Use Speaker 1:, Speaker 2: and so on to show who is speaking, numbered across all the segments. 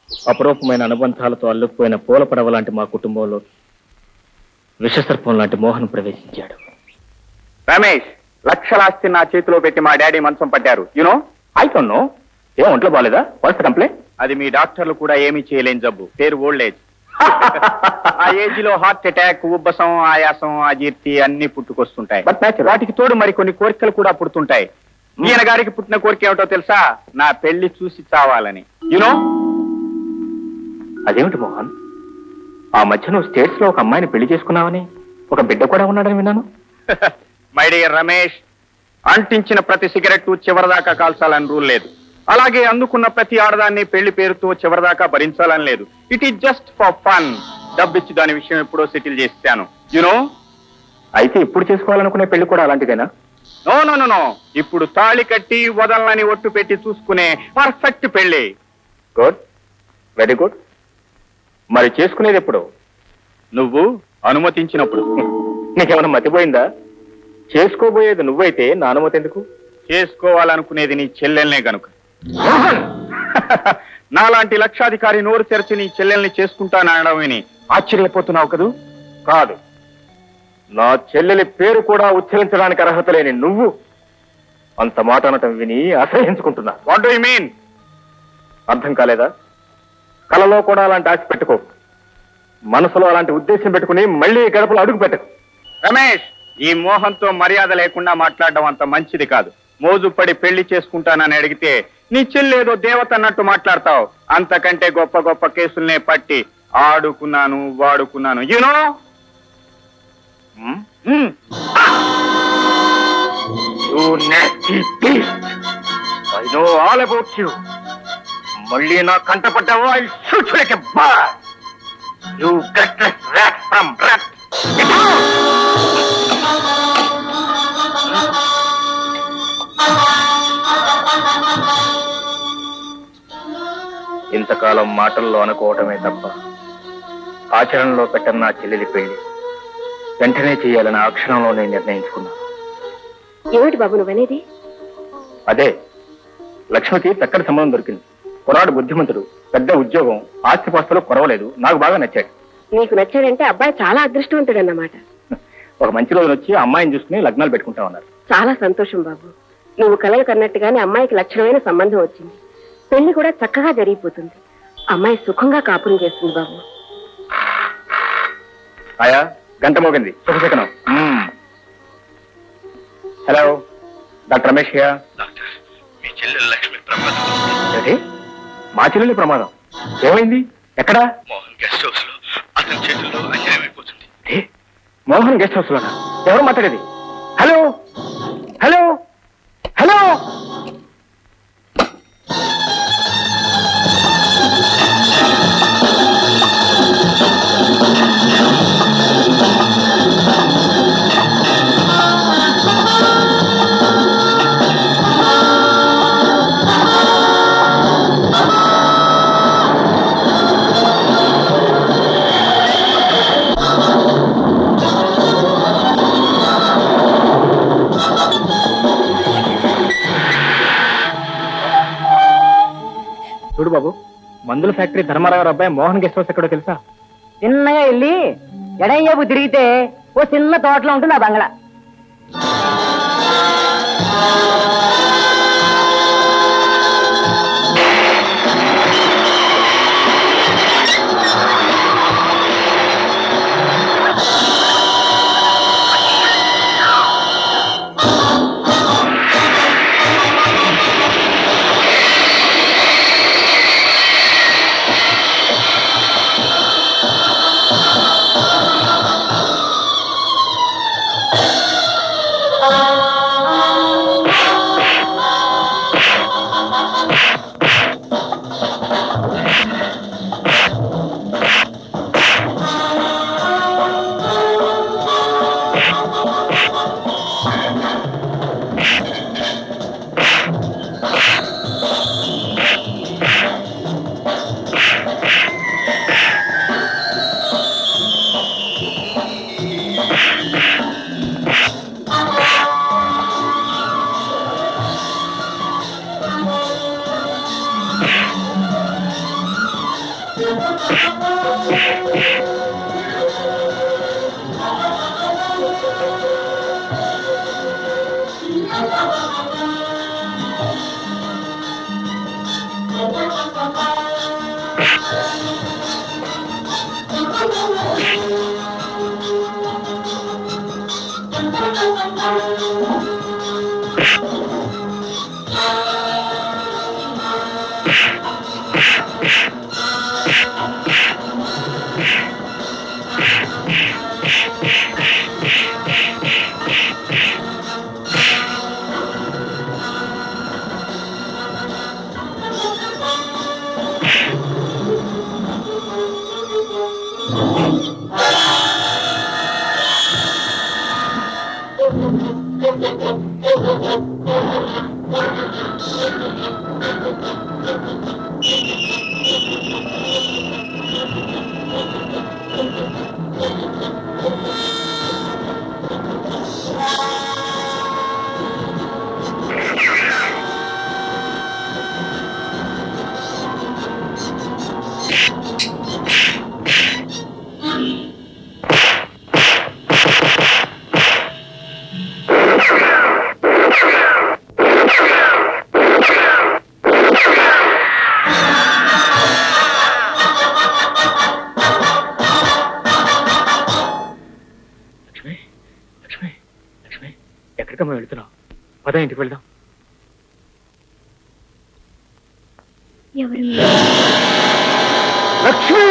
Speaker 1: అపరూపమైన అనుబంధాలతో అల్లుకుపోయిన పూల పడవ లాంటి మా కుటుంబంలో విషసర్పం లాంటి మోహన్ ప్రవేశించాడు
Speaker 2: రమేష్ లక్షలాస్తి నా చేతిలో పెట్టి మా డాడీ మంచం పట్టారు యునో
Speaker 1: అయితోన్నో ఏం ఒంట్లో బాలేదా వరుస కంప్లైంట్
Speaker 2: అది మీ డాక్టర్లు కూడా ఏమీ చేయలేని జబ్బు పేరు ఓల్డ్ ఏజ్ ఆ ఏజ్ లో హార్ట్ అటాక్ ఉబ్బసం ఆయాసం అజీర్తి అన్ని పుట్టుకొస్తుంటాయి
Speaker 1: But natural.
Speaker 2: వాటికి తోడు మరి కొన్ని కోరికలు కూడా పుడుతుంటాయి ఈయన గారికి పుట్టిన కోరిక ఏమిటో తెలుసా నా పెళ్లి చూసి చావాలని యునో
Speaker 1: అదేమిటి మోహన్ ఆ మధ్య నువ్వు స్టేట్స్ లో ఒక అమ్మాయిని పెళ్లి చేసుకున్నావని ఒక బిడ్డ కూడా ఉన్నాడని విన్నాను
Speaker 2: మై డియర్ రమేష్ అంటించిన ప్రతి సిగరెట్ చివరిదాకా కాల్చాలని రూల్ లేదు అలాగే అందుకున్న ప్రతి ఆడదాన్ని పెళ్లి పేరుతో చివరిదాకా భరించాలని లేదు it is just for fun డబ్బిచ్చి దాని విషయం ఎప్పుడో సెటిల్ చేశాను యునో
Speaker 1: అయితే ఇప్పుడు చేసుకోవాలనుకునే పెళ్లి కూడా అలాంటిదేనా
Speaker 2: నో నో నో నో ఇప్పుడు తాళి కట్టి వదలని ఒట్టు పెట్టి చూసుకునే పర్ఫెక్ట్ పెళ్లి
Speaker 1: గుడ్ వెరీ గుడ్ మరి చేసుకునేది ఎప్పుడు
Speaker 2: నువ్వు అనుమతించినప్పుడు
Speaker 1: నీకేమైనా మతిపోయిందా చేసుకోబోయేది నువ్వైతే నా అనుమతి ఎందుకు
Speaker 2: చేసుకోవాలనుకునేది నీ చెల్లెల్నే గనుక నాలాంటి లక్షాధికారి నోరు తెరచి నీ చెల్లెల్ని చేసుకుంటానడం విని ఆశ్చర్యపోతున్నావు కదూ
Speaker 1: కాదు నా చెల్లెలి పేరు కూడా ఉచ్చరించడానికి అర్హత లేని నువ్వు అంత మాట అనటం విని అసహించుకుంటున్నా
Speaker 2: వాట్ డూ యు మీన్
Speaker 1: అర్థం కాలేదా కలలో కూడా అలాంటి ఆశ పెట్టుకో మనసులో అలాంటి ఉద్దేశం పెట్టుకుని మళ్ళీ ఈ గడపలో అడుగు పెట్టకు
Speaker 2: రమేష్ ఈ మోహంతో మర్యాద లేకుండా మాట్లాడడం అంత మంచిది కాదు మోజు పడి పెళ్లి చేసుకుంటానని అడిగితే నీ చెల్లేదో దేవత అన్నట్టు మాట్లాడతావు అంతకంటే గొప్ప గొప్ప కేసుల్నే పట్టి ఆడుకున్నాను వాడుకున్నాను you know
Speaker 1: You nasty beast! I know all about you. మళ్ళీ నా కంటపడ్డావో I shoot like a bird you gutless rat from rat ఇంతకాలం మాటల్లో అనుకోవటమే తప్ప ఆచరణలో పెట్టని నా చెల్లెలి పెళ్లి వెంటనే చేయాలని ఆ క్షణంలో నేను నిర్ణయించుకున్నాను
Speaker 3: ఏమిటి బాబు నువ్వనేది
Speaker 1: అదే లక్ష్మికి చక్కటి సంబంధం దొరికింది కురాడు బుద్ధిమంతుడు పెద్ద ఉద్యోగం ఆస్తిపాస్తులు కొరవలేదు నాకు బాగా నచ్చాడు
Speaker 3: నీకు నచ్చాడంటే అబ్బాయి చాలా అదృష్టవంతుడు అన్నమాట
Speaker 1: ఒక మంచి రోజున వచ్చి ఆ అమ్మాయిని చూసుకుని లగ్నాలు పెట్టుకుంటా ఉన్నారు
Speaker 3: చాలా సంతోషం బాబు నువ్వు కలలు కన్నట్టుగానే అమ్మాయికి లక్షణమైన సంబంధం వచ్చింది పెళ్లి కూడా చక్కగా జరిగిపోతుంది అమ్మాయి సుఖంగా కాపురం చేస్తుంది బాబు
Speaker 1: ఆయా గంట మోగింది శుభశకనం మ్మ్. Hello doctor Ramesh here
Speaker 4: doctor మీ చెల్లెలు లక్ష్మి ప్రమాదం
Speaker 1: ఏంటి మా చెల్లెలి ప్రమాదం ఏమైంది ఎక్కడా
Speaker 4: మోహన్ గెస్ట్ హౌస్ లో అతని చేతుల్లో అన్యాయం అయిపోతుంది
Speaker 1: ఏ, మోహన్ గెస్ట్ హౌస్ లోనా ఎవరు మాట్లాడేది హలో హలో హలో చూడు బాబు మందుల ఫ్యాక్టరీ ధర్మారావు అబ్బాయి మోహన్ గెస్ట్ హౌస్ ఎక్కడో తెలుసా
Speaker 5: చిన్నగా వెళ్ళి ఎడయ్యపు తిరిగితే ఓ చిన్న తోటలో ఉంటుంది ఆ బంగ్లా
Speaker 1: ఆ లక్ష్మి లక్ష్మి లక్ష్మి ఎక్కడికమ్మా వెళ్తున్నావు పద ఇంటికి వెళ్దాం
Speaker 3: ఎవరు
Speaker 1: లక్ష్మి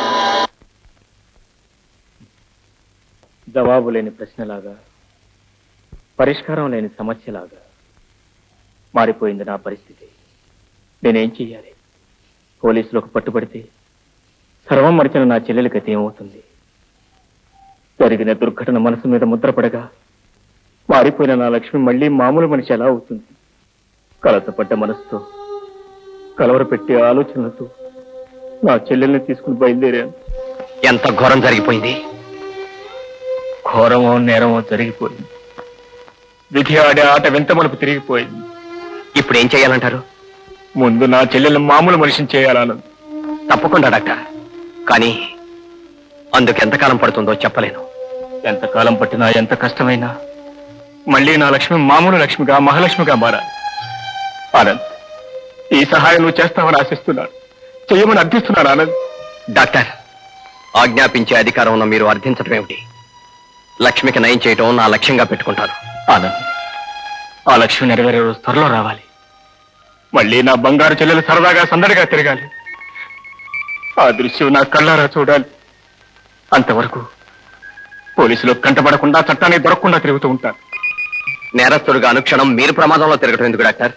Speaker 1: జవాబు లేని ప్రశ్నలాగా పరిష్కారం లేని సమస్యలాగా మారిపోయింది నా పరిస్థితి నేనేం చెయ్యాలి పోలీసులకు పట్టుబడితే సర్వం మరిచిన నా చెల్లెలి గతి ఏమవుతుంది జరిగిన దుర్ఘటన మనసు మీద ముద్రపడగా మారిపోయిన నా లక్ష్మి మళ్ళీ మామూలు మనిషి ఎలా అవుతుంది కలతపడ్డ మనసుతో కలవరపెట్టే ఆలోచనలతో నా చెల్లెల్ని తీసుకుని బయలుదేరాను
Speaker 6: ఎంత ఘోరం జరిగిపోయింది
Speaker 1: ఘోరమో నేరమో జరిగిపోయింది విధి ఆడే ఆట వింత మలుపు తిరిగిపోయింది
Speaker 6: ఇప్పుడు ఏం చేయాలంటారు
Speaker 1: ముందు నా చెల్లెల్ని మామూలు మనిషిని చేయాలన్నది
Speaker 6: తప్పకుండా డాక్టర్ కానీ అందుకు ఎంతకాలం పడుతుందో చెప్పలేను
Speaker 1: ఎంతకాలం పట్టినా ఎంత కష్టమైనా మళ్ళీ నా లక్ష్మి మామూలు లక్ష్మిగా మహాలక్ష్మిగా మారాలి ఆనంద్ ఈ సహాయం నువ్వు చేస్తావని ఆశిస్తున్నాను చెయ్యమని అర్థిస్తున్నాను ఆనంద్
Speaker 6: డాక్టర్ ఆజ్ఞాపించే అధికారం ఉన్న మీరు అర్థించడం ఏమిటి లక్ష్మికి నయం చేయటం నా లక్ష్యంగా పెట్టుకుంటాను
Speaker 1: ఆనంద్ ఆ లక్ష్మి నెరవేరే రోజు త్వరలో రావాలి మళ్ళీ నా బంగారు చెల్లెలు సరదాగా సందడిగా తిరగాలి ఆ దృశ్యం నా కళ్ళారా చూడాలి అంతవరకు పోలీసులు కంటపడకుండా చట్టానికి దొరకకుండా తిరుగుతూ ఉంటాను
Speaker 6: నేరస్తుడుగా అనుక్షణం మీరు ప్రమాదంలో తిరగటం ఎందుకు డాక్టర్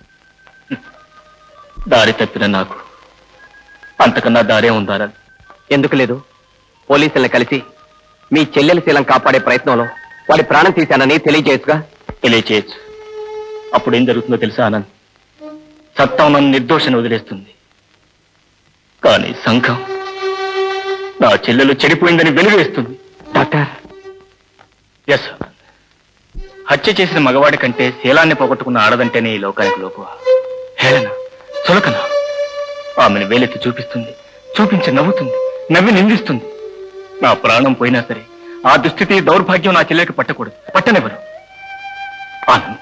Speaker 1: దారి తప్పిన నాకు అంతకన్నా దారే ఉందారని
Speaker 6: ఎందుకు లేదు పోలీసుల్ని కలిసి మీ చెల్లెల శీలం కాపాడే ప్రయత్నంలో వాడి ప్రాణం తీశానని తెలియజేయచ్చుగా
Speaker 1: తెలియచేయచ్చు అప్పుడు ఏం జరుగుతుందో తెలుసా ఆనంద్ చట్టం నన్ను నిర్దోషని వదిలేస్తుంది కానీ సంఘం నా చెల్లెలు చెడిపోయిందని వెలువేస్తుంది
Speaker 6: డాక్టర్
Speaker 1: ఎస్ ఆనంద్ హత్య చేసిన మగవాడి కంటే శీలాన్ని పోగొట్టుకున్న ఆడదంటేనే ఈ లోకానికి లోపు హేళన చులకన ఆమెను వేలెత్తి చూపిస్తుంది చూపించి నవ్వుతుంది నవ్వి నిందిస్తుంది నా ప్రాణం పోయినా సరే ఆ దుస్థితి దౌర్భాగ్యం నా చెల్లెకి పట్టకూడదు పట్టనివ్వరు ఆనంద్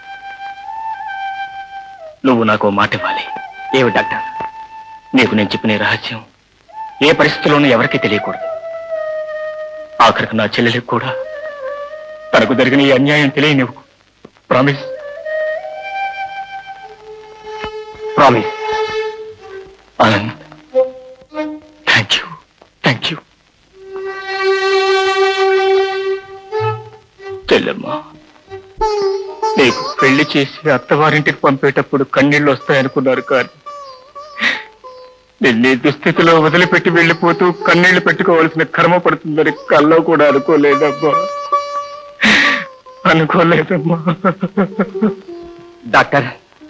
Speaker 1: నువ్వు నాకు ఓ మాట ఇవ్వాలి
Speaker 6: ఏమి డాక్టర్
Speaker 1: నీకు నేను చెప్పిన ఈ రహస్యం ఏ పరిస్థితిలోనూ ఎవరికీ తెలియకూడదు ఆఖరికి నా చెల్లెలికి కూడా తనకు జరిగిన ఈ అన్యాయం తెలియనివ్వు promise
Speaker 6: promise
Speaker 1: Anand thank you thank you చెల్లెమ్మా నీకు పెళ్లి చేసి అత్తవారింటికి పంపేటప్పుడు కన్నీళ్లు వస్తాయనుకున్నారు కానీ నిన్ను ఈ దుస్థితిలో వదిలిపెట్టి వెళ్ళిపోతూ కన్నీళ్లు పెట్టుకోవాల్సిన కర్మ పడుతుందని కల్లో కూడా అనుకోలేదమ్మా అనుకోలేదమ్మా
Speaker 6: డాక్టర్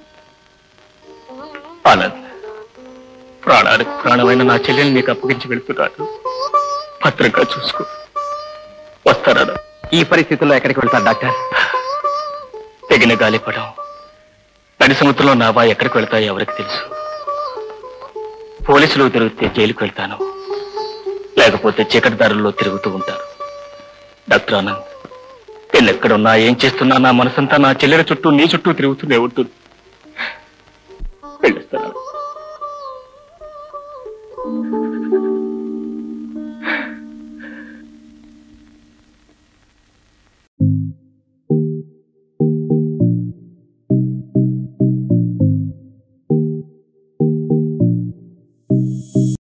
Speaker 1: ఆనంద్ ప్రాణానికి ప్రాణమైన నా చెల్లెల్ని నీకు అప్పగించి వెళ్తున్నాను భద్రంగా చూసుకో వస్తారా
Speaker 6: ఈ పరిస్థితుల్లో ఎక్కడికి వెళ్తారు డాక్టర్
Speaker 1: తెగిన గాలిపడం నడి సముద్రంలో నావా ఎక్కడికి వెళ్తాయో ఎవరికి తెలుసు
Speaker 7: పోలీసులు తిరిగితే జైలుకు వెళ్తాను లేకపోతే చీకటి దారుల్లో తిరుగుతూ ఉంటారు డాక్టర్ ఆనంద్ నేను ఎక్కడున్నా ఏం చేస్తున్నా నా మనసంతా నా చెల్లెల చుట్టూ నీ చుట్టూ తిరుగుతూనే ఉంటుంది వెళ్ళిస్తాను